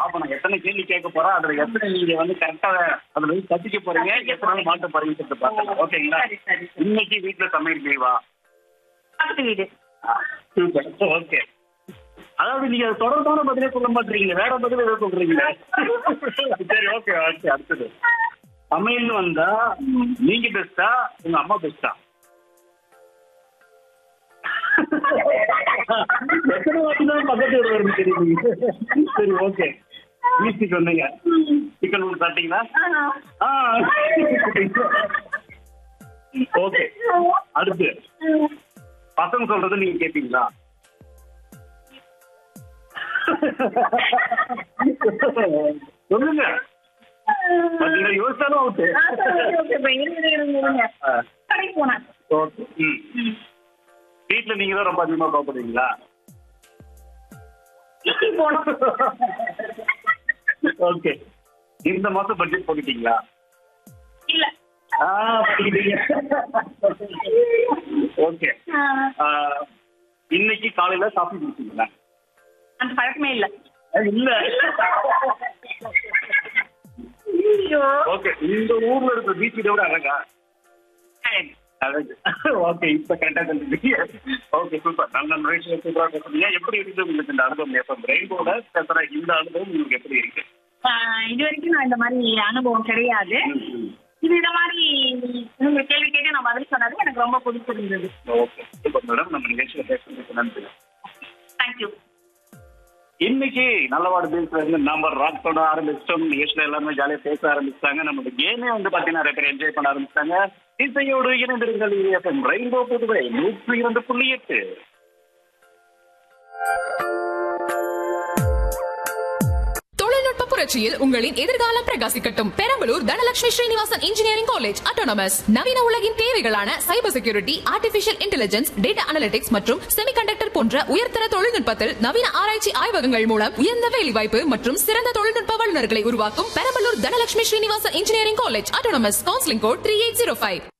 அப்ப நான் எத்தனை கேள்வி கேட்க போறேன் அதுல எத்தனை நீங்க வந்து கரெக்டா அதுல வந்து கத்திக்க போறீங்க எத்தனை நாள் மாட்ட போறீங்கன்னு சொல்லிட்டு பார்க்கலாம் ஓகேங்களா சரி, சரி, சரி. இன்னைக்கு வீட்டுல சமையல் லீவா பக்கத்து வீடு சூப்பர் ஓகே அதாவது நீங்க தொடர்பான பதிலே சொல்ல மாட்டீங்க வேற பதில் ஏதோ சொல்றீங்க சரி ஓகே ஓகே அடுத்தது சமையல்னு வந்தா நீங்க பெஸ்டா உங்க அம்மா பெஸ்டா எத்தனை வாட்டி தான் பக்கத்து வீடு வருது தெரியுது சரி ஓகே வீட்டுக்கு வந்தீங்க சிக்கன் ஒன்று சாப்பிட்டீங்களா ஆ ஓகே அடுத்து பசங்க சொல்றது நீங்க கேட்பீங்களா சொல்லுங்க பாத்தீங்களா யோசிச்சாலும் அவுட்டு கடைக்கு போனேன் ஓகே ம் வீட்டுல நீங்க தான் ரொம்ப அதிகமா பாப்படுவீங்களா வீட்டுக்கு போனோம் ஓகே இந்த மாசம் பட்ஜெட் போட்டுட்டீங்களா இல்ல ஆ பண்ணிக்கிட்டீங்க ஓகே இன்னைக்கு காலையில காஃபி குடிச்சீங்களா அந்த பழக்கமே இல்ல இல்ல ஐயோ ஓகே இந்த ஊர்ல இருக்கிற பீச் இதை விட அழகா அழகு ஓகே இப்ப கரெக்டா சொல்லிருக்கீங்க ஓகே சூப்பர் நல்ல நுழைச்சி சூப்பரா பேசுறீங்க எப்படி இருக்குது உங்களுக்கு இந்த அனுபவம் எப்ப ரெயின்போட பேசுற இந்த அனுபவம் உங்களுக்கு எப்படி இருக்கு ஆஹ் இது வரைக்கும் நான் இந்த மாதிரி அனுபவம் கிடையாது இது இந்த மாதிரி நீங்க கேள்வி கேட்டு நான் பதில் சொன்னது எனக்கு ரொம்ப பிடிச்சிருந்தது ஓகே சூப்பர் மேடம் நம்ம நிகழ்ச்சியில பேசுறதுக்கு நன்றி தேங்க்யூ இன்னைக்கு நல்லவாடு பீச் வந்து நம்ம ராக் பண்ண ஆரம்பிச்சிட்டோம் நிகழ்ச்சியில எல்லாமே ஜாலியா பேச ஆரம்பிச்சிட்டாங்க நம்மளோட கேமே வந்து பாத்தீங்கன்னா நிறைய பேர் என்ஜாய் பண்ண ஆரம்பிச்சிட்டாங்க இசையோடு இணைந்திருங்கள் எஃப்எம் ரெயின்போ புதுவை நூற்றி இரண்டு புள்ளி எட்டு தொழில்நுட்ப புரட்சியில் உங்களின் எதிர்காலம் பிரகாசிக்கட்டும் Perambalur Dhanalakshmi Srinivasan engineering college autonomous நவீன உலகின் தேவைகளான cyber security artificial intelligence data analytics மற்றும் செமிகண்டக்டர் போன்ற உயர்தர தொழில்நுட்பத்தில் நவீன ஆராய்ச்சி ஆய்வகங்கள் மூலம் உயர்ந்த வேலைவாய்ப்பு மற்றும் சிறந்த தொழில்நுட்ப வல்லுநர்களை உருவாக்கும் Perambalur Dhanalakshmi Srinivasan engineering college autonomous counselling code three eight zero five